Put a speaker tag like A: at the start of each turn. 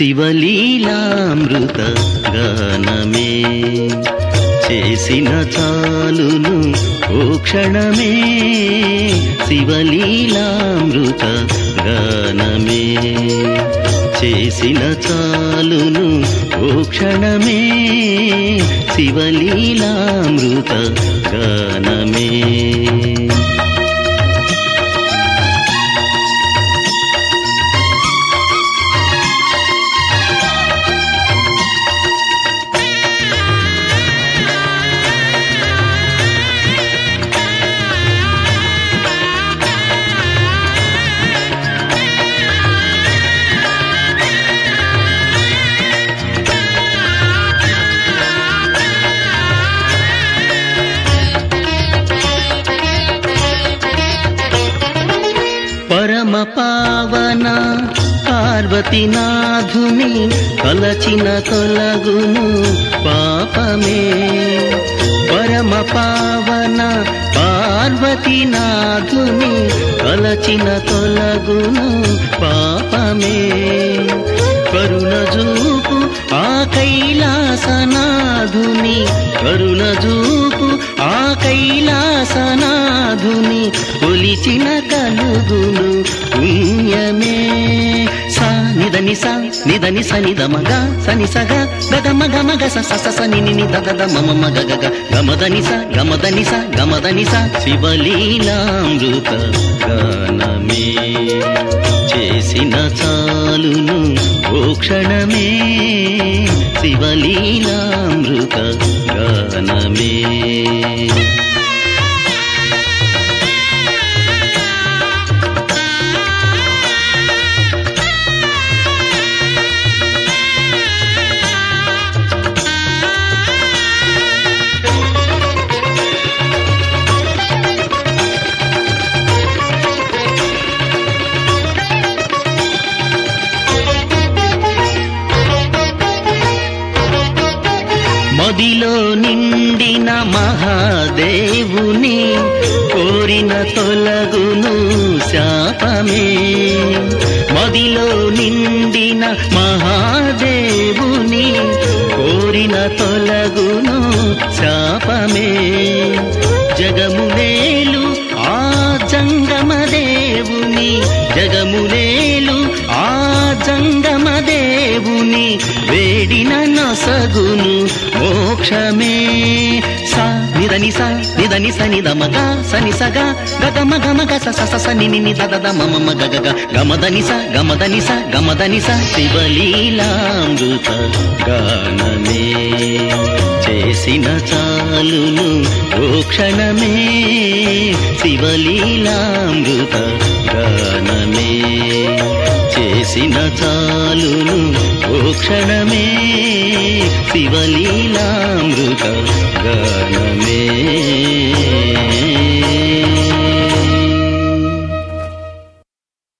A: శివలీలామృత గానమే చేసిన చాలును ఓ క్షణమే శివలీలామృత గానమే చేసిన చాలును ఓ క్షణమే శివలీలామృత గానమే పరమ పావన పార్వతీనాథుని కలచిన తొలగును పాపమే పరమ పావన పార్వతీనాథుని కలచిన తొలగును పాపమే కరుణ చూపు ఆ కైలాసనాథుని కరుణ చూపు ఆ కైలాసనాథుని కొలిచిన కలుగును పుణ్యమే సా నిదని సా నిదని స నిద మగ సని సగ గగ మగ మగ స స స స ని ని ని ద ద ద మ మ మ గ గ గ గమదని స గమదని స గమదని స శివలీలామృత గానమే చేసిన చాలును ఓ క్షణమే శివలీలామృత గానమే మదిలో నిండిన మహాదేవుని కోరిన తొలగును శాపమే మదిలో నిండిన మహాదేవుని కోరిన తొలగును శాపమే జగములేలు ఆ జంగమదేవుని జగములేలు ఆ జంగమదేవుని వేడిన నొసగును మోక్షమే సా నిదని సా నిదని స నిద మగ సని సగ గగ మగ మగ స స స స ని ని ని ద ద ద మ మ మ గ గ గ గమదని స గమదని స గమదని స శివలీలామృత గానమే చేసిన చాలును ఓ క్షణమే శివలీలామృత గానమే చేసిన చాలును ఓ క్షణమే శివలీలామృత గానమే